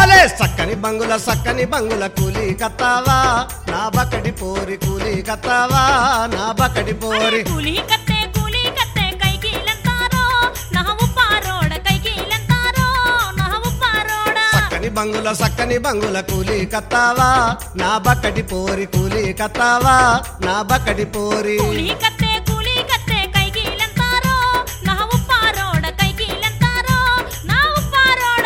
చేలే సక్కని బంగుల సక్కని బంగుల కూలి కత్తావా నా బకటి పోరి కూలి కత్తావా నా బకటి పోరి కూలి కత్తే కూలి కత్తే కైకీలంతారో నా ఉప్పారోడ కైకీలంతారో నా ఉప్పారోడ సక్కని బంగుల సక్కని బంగుల కూలి కత్తావా నా బకటి పోరి కూలి కత్తావా నా బకటి పోరి కూలి కత్తే కూలి కత్తే కైకీలంతారో నా ఉప్పారోడ కైకీలంతారో నా ఉప్పారోడ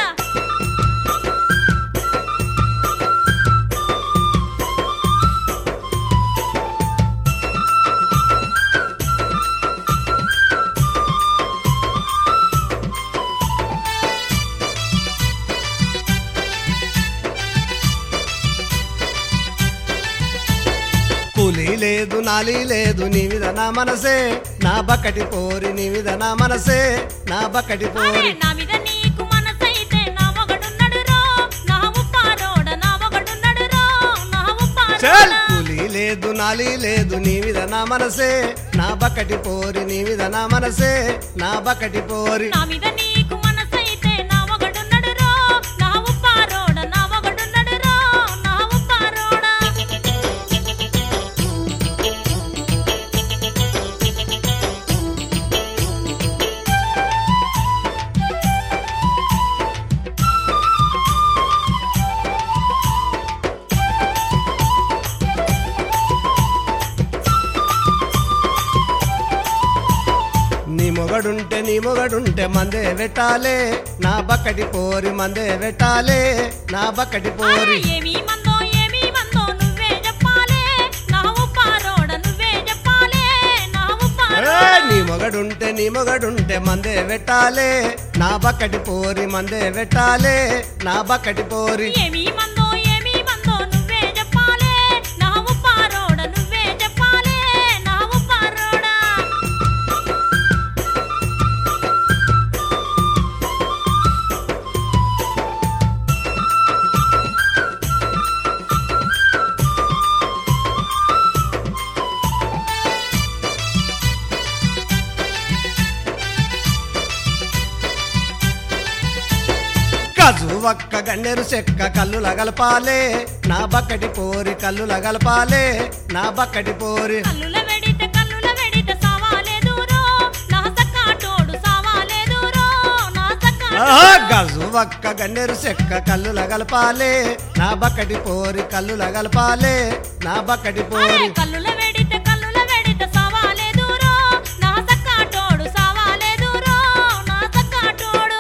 కూలి లేదు నాలి లేదు నీ మీద నా మనసే నా బకటి పోరి నీ మీద నా మనసే నా బకటి అరే పోరి నా మీద నీకు మనసైతే నా మొగడున్నడు రో నా ఉప్పారోడ నా మొగడున్నడు రో నా చల్ ఉప్పారోడ కూలి లేదు నాలి లేదు నీ మీద నా మనసే నా బకటి పోరి నీ మీద నా మనసే నా బకటి పోరి నా మీద నీకు మనసైతే నా మొగడున్నడు రో నా ఉప్పారోడ నా మొగడున్నడు రో నా ఉప్పారోడ నీ మొగడుంటే నీ మొగడుంటే మందే వెట్టాలే నా బక్కటి పోరి మందే వెట్టాలే నా బక్కటి అరే పోరి ఏమీ మందో ఏమీ మందో నువ్వే చెప్పాలే నా ఉప్పారోడ నువ్వే చెప్పాలే నా ఏ, ఉప్పారోడ నీ మొగడుంటే నీ మొగడుంటే మందే వెట్టాలే నా బక్కటి పోరి మందే వెట్టాలే నా బక్కటి పోరి ఏమీ మందో ఏమీ మందో నువ్వే చెప్పాలే నా ఉప్పారోడ నువ్వే చెప్పాలే నా ఉప్పారోడ కజు ఒక్క గన్నెరు చెక్క కల్లుల గలపాలే నా బక్కటి పోరి కల్లుల గలపాలే నా బక్కటి పోరి కల్లుల వెడితే కల్లుల వెడితే సావాలే దూరో నా సక్కాటోడు సావాలే దూరో నా ఆహా, సక్కాటోడు గజు ఒక్క గన్నెరు చెక్క కల్లుల గలపాలే నా బక్కటి పోరి కల్లుల గలపాలే నా బక్కటి అరే పోరి కల్లుల వెడితే కల్లుల వెడితే సావాలే దూరో నా సక్కాటోడు సావాలే దూరో నా సక్కాటోడు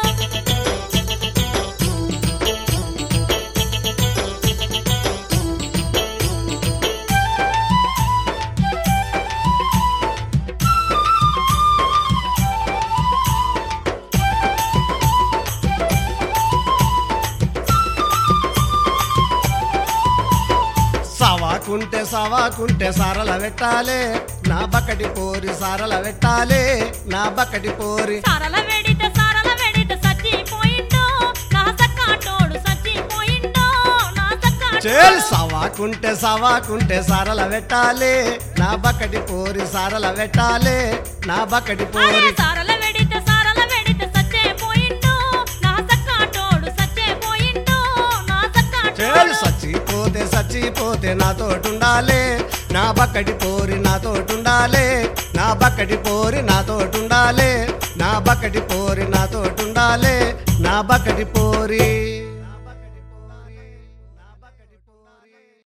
సవాకుంటే సవాకుంటే సారల పెట్టాలే నా బక్కటి పోరి సారల పెట్టాలే నా బక్కటి పోరి సారల వెడితే సారల వెడితే సచ్చిపోయిండో నా సక్కాటోడు సచ్చిపోయిండో నా చేల్ సక్కాటోడు సవాకుంటే సవాకుంటే సారల పెట్టాలే నా బక్కటి పోరి సారల పెట్టాలే నా బక్కటి అరే పోరి సారల వెడితే సారల వెడితే సచ్చిపోయిండో నా సక్కాటోడు సచ్చిపోయిండో నా చేల్ సక్కాటోడు సచ్చిపోతే సచ్చిపోతే నాతోటుండాలే నా బక్కటి పోరి నాతోటుండాలే నా బక్కటి పోరి నాతోటుండాలే నా బక్కటి పోరి నాతోటుండాలే నా బక్కటి పోరి